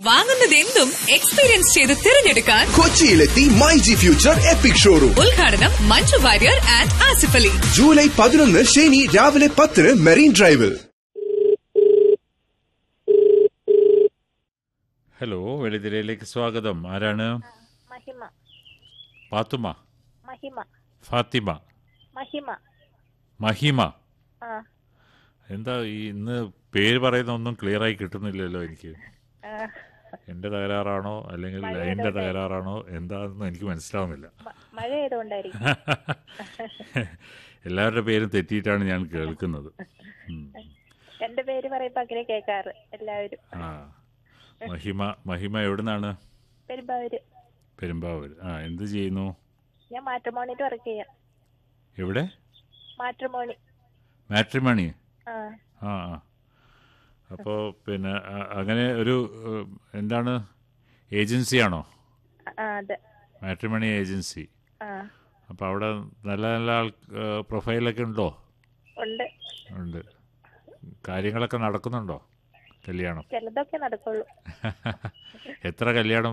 വാങ്ങുന്നത് എന്തും എക്സ്പീരിയൻസ് ചെയ്ത് തിരഞ്ഞെടുക്കാൻ കൊച്ചിയിലെത്തി my G future epic showroom ഉദ്ഘാടനം മഞ്ജു വാര്യർ ആൻഡ് ആസിഫ് അലി ജൂലൈ പതിനൊന്ന് ശനി രാവിലെ പത്തിന് മെറീൻ ഡ്രൈവിൽ ഹലോ വെളിതിരയിലേക്ക് സ്വാഗതം ആരാണ് മഹിമ പാത്തുമ മഹിമ ഫാത്തിമ മഹിമ മഹിമ ആ എന്താ ഈ ഇന്ന് പേര് പറയുന്ന ഒന്നും ക്ലിയർ ആയി കിട്ടുന്നില്ലല്ലോ എനിക്ക് ആ, എൻ്റെ തകരാറാണോ അല്ലെങ്കിൽ ലൈനിൻ്റെ തകരാറാണോ എന്താണെന്ന് എനിക്ക് മനസ്സിലാവുന്നില്ല മ- മഴ ആയതുകൊണ്ടായിരിക്കും എല്ലാവരുടെ പേരും തെറ്റിയിട്ടാണ് ഞാൻ കേൾക്കുന്നത് ഉം. എന്റെ പേര് പറയുമ്പോ അങ്ങനെ കേൾക്കാറ് എല്ലാവരും ആ മഹിമ മഹിമ എവിടുന്നാണ് പെരുമ്പാവൂര് പെരുമ്പാവൂർ ആ എന്ത് ചെയ്യുന്നു ഞാൻ മാട്രിമോണിയിൽ വർക്ക് ചെയ്യാം എവിടെ മാട്രിമോണി മാട്രിമണി ആ ആ ആ അപ്പോൾ പിന്നെ അ- അങ്ങനെ ഒരു ഏഹ്, എന്താണ് ഏജൻസിയാണോ ആ അതെ മാട്രിമണി ഏജൻസി ആ അപ്പോൾ അവിടെ നല്ല നല്ല ആൾ ഏഹ്, പ്രൊഫൈലൊക്കെ ഉണ്ടോ ഉണ്ട് ഉണ്ട് കാര്യങ്ങളൊക്കെ നടക്കുന്നുണ്ടോ കല്യാണം ചിലതൊക്കെ നടക്കുള്ളൂ എത്ര കല്യാണം